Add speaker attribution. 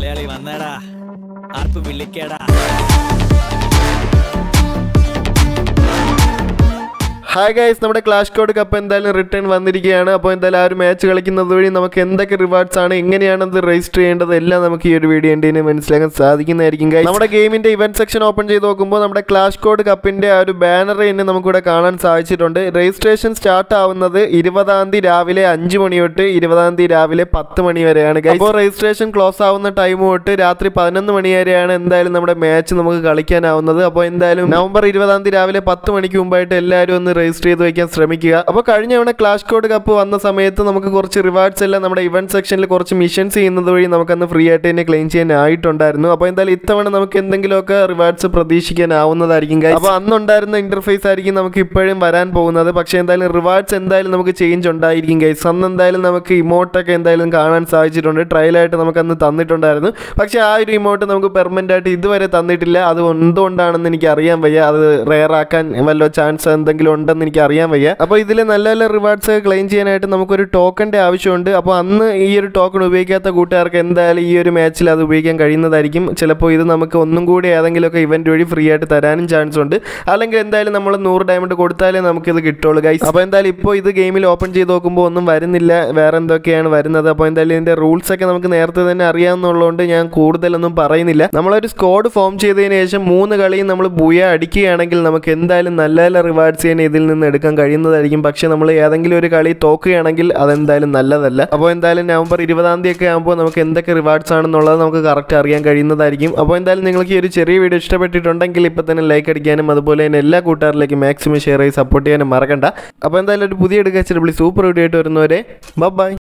Speaker 1: മലയാളി വന്നേടാ ആർപ്പ് വിളിക്കേടാ
Speaker 2: ഹായ് ഗൈസ് നമ്മുടെ ക്ലാഷ് കോഡ് കപ്പ് എന്തായാലും റിട്ടേൺ വന്നിരിക്കുകയാണ് അപ്പോൾ എന്തായാലും ആ ഒരു മാച്ച് കളിക്കുന്നത് വഴി നമുക്ക് എന്തൊക്കെ റിവാർഡ്സ് ആണ് എങ്ങനെയാണ് അത് രജിസ്റ്റർ ചെയ്യേണ്ടത് എല്ലാം നമുക്ക് ഈ ഒരു വീഡിയോ എൻ്റെ മനസ്സിലാക്കാൻ സാധിക്കുന്നതായിരിക്കും ഗൈസ് നമ്മുടെ ഗെയിമിന്റെ ഇവന്റ് സെക്ഷൻ ഓപ്പൺ ചെയ്ത് നോക്കുമ്പോൾ നമ്മുടെ ക്ലാഷ് കോഡ് കപ്പിന്റെ ആ ഒരു ബാനർ തന്നെ നമുക്കിവിടെ കാണാൻ സാധിച്ചിട്ടുണ്ട് രജിസ്ട്രേഷൻ സ്റ്റാർട്ട് ആവുന്നത് ഇരുപതാം തീയതി രാവിലെ അഞ്ച് മണി തൊട്ട് ഇരുപതാം തീയതി രാവിലെ പത്ത് മണി വരെയാണ് ഗൈസ് അപ്പോൾ രജിസ്ട്രേഷൻ ക്ലോസ് ആവുന്ന ടൈം തൊട്ട് രാത്രി പതിനൊന്ന് മണി വരെയാണ് എന്തായാലും നമ്മുടെ മാച്ച് നമുക്ക് കളിക്കാനാവുന്നത് അപ്പോൾ എന്തായാലും നവംബർ ഇരുപതാം തീയതി രാവിലെ പത്ത് മണിക്ക് മുമ്പായിട്ട് എല്ലാവരും ഒന്ന് രജിസ്റ്റർ ചെയ്ത് വയ്ക്കാൻ ശ്രമിക്കുക അപ്പോൾ കഴിഞ്ഞ തവണ ക്ലാഷ് കോഡ് കപ്പ് വന്ന സമയത്ത് നമുക്ക് കുറച്ച് റിവാർഡ്സ് എല്ലാം നമ്മുടെ ഇവന്റ് സെക്ഷനിൽ കുറച്ച് മിഷൻസ് ചെയ്യുന്നത് വഴി നമുക്കന്ന് ഫ്രീ ആയിട്ട് തന്നെ ക്ലെയിം ചെയ്യാനായിട്ടുണ്ടായിരുന്നു അപ്പോൾ എന്തായാലും ഇത്തവണ നമുക്ക് എന്തെങ്കിലുമൊക്കെ റിവാർഡ്സ് പ്രതീക്ഷിക്കാനാവുന്നതായിരിക്കും guys. അപ്പോൾ അന്നുണ്ടായിരുന്ന ഇന്റർഫേസ് ആയിരിക്കും നമുക്ക് ഇപ്പോഴും വരാൻ പോകുന്നത് പക്ഷേ എന്തായാലും റിവാർഡ്സ് എന്തായാലും നമുക്ക് ചേഞ്ച് ഉണ്ടായിരിക്കും ഗൈസ് അന്ന് എന്തായാലും നമുക്ക് ഇമോട്ടൊക്കെ എന്തായാലും കാണാൻ സാധിച്ചിട്ടുണ്ട് ട്രയലായിട്ട് നമുക്ക് അന്ന് തന്നിട്ടുണ്ടായിരുന്നു പക്ഷേ ആ ഒരു ഇമോട്ട് നമുക്ക് പെർമനന്റ് ആയിട്ട് ഇതുവരെ തന്നിട്ടില്ല അത് എന്തുകൊണ്ടാണെന്ന് എനിക്ക് അറിയാൻ വയ്യ അത് റെയർ ആക്കാൻ വല്ല ചാൻസ് എന്തെങ്കിലും ഉണ്ടെന്ന് എനിക്ക് അറിയാൻ വയ്യ അപ്പോൾ ഇതിൽ നല്ല നല്ല റിവാർഡ്സ് ക്ലെയിം ചെയ്യാനായിട്ട് നമുക്കൊരു ടോക്കൻ്റെ ആവശ്യമുണ്ട് അപ്പോൾ അന്ന് ഈ ഒരു ടോക്കൺ ഉപയോഗിക്കാത്ത കൂട്ടുകാർക്ക് എന്തായാലും ഈ ഒരു മാച്ചിൽ അത് ഉപയോഗിക്കാൻ കഴിയുന്നതായിരിക്കും ചിലപ്പോൾ ഇത് നമുക്ക് ഒന്നും കൂടി ഏതെങ്കിലുമൊക്കെ ഇവന്റ് വഴി ഫ്രീ ആയിട്ട് തരാനും ചാൻസ് ഉണ്ട് അല്ലെങ്കിൽ എന്തായാലും നമ്മൾ നൂറ് ഡയമണ്ട് കൊടുത്താലേ നമുക്കിത് കിട്ടുള്ളൂ ഗൈസ് അപ്പോൾ എന്തായാലും ഇപ്പോൾ ഇത് ഗെയിമിൽ ഓപ്പൺ ചെയ്ത് നോക്കുമ്പോൾ ഒന്നും വരുന്നില്ല വേറെ എന്തൊക്കെയാണ് വരുന്നത് അപ്പോൾ എന്തായാലും ഇതിൻ്റെ റൂൾസ് ഒക്കെ നമുക്ക് നേരത്തെ തന്നെ അറിയാവുന്നതുകൊണ്ട് ഞാൻ കൂടുതലൊന്നും പറയുന്നില്ല നമ്മളൊരു സ്ക്വാഡ് ഫോം ചെയ്തതിന് ശേഷം മൂന്ന് കളിയും നമ്മൾ ബുയ അടിക്കുകയാണെങ്കിൽ നമുക്ക് എന്തായാലും നല്ല നല്ല റിവാർഡ്സ് തന്നെ ഇതിൽ നിന്ന് എടുക്കാൻ കഴിയുന്നതായിരിക്കും പക്ഷേ നമ്മൾ ഏതെങ്കിലും ഒരു കളി തോക്കുകയാണെങ്കിൽ അതെന്തായാലും നല്ലതല്ല അപ്പോൾ എന്തായാലും നവംബർ ഇരുപതാം തീയതി ഒക്കെ ആകുമ്പോൾ നമുക്ക് എന്തൊക്കെ റിവാർഡ്സ് ആണെന്നുള്ളത് നമുക്ക് കറക്റ്റ് അറിയാൻ കഴിയുന്നതായിരിക്കും അപ്പോൾ എന്തായാലും നിങ്ങൾക്ക് ഈ ഒരു ചെറിയ വീഡിയോ ഇഷ്ടപ്പെട്ടിട്ടുണ്ടെങ്കിൽ ഇപ്പോൾ തന്നെ ലൈക്ക് അടിക്കാനും അതുപോലെ തന്നെ എല്ലാ കൂട്ടുകാരിലേക്കും മാക്സിമം ഷെയർ ചെയ്ത് സപ്പോർട്ട് ചെയ്യാനും മറക്കണ്ട അപ്പോൾ എന്തായാലും ഒരു പുതിയ എടുക്കുക സൂപ്പർ വീഡിയോ ആയിട്ട് വരുന്നവരെ ബൈ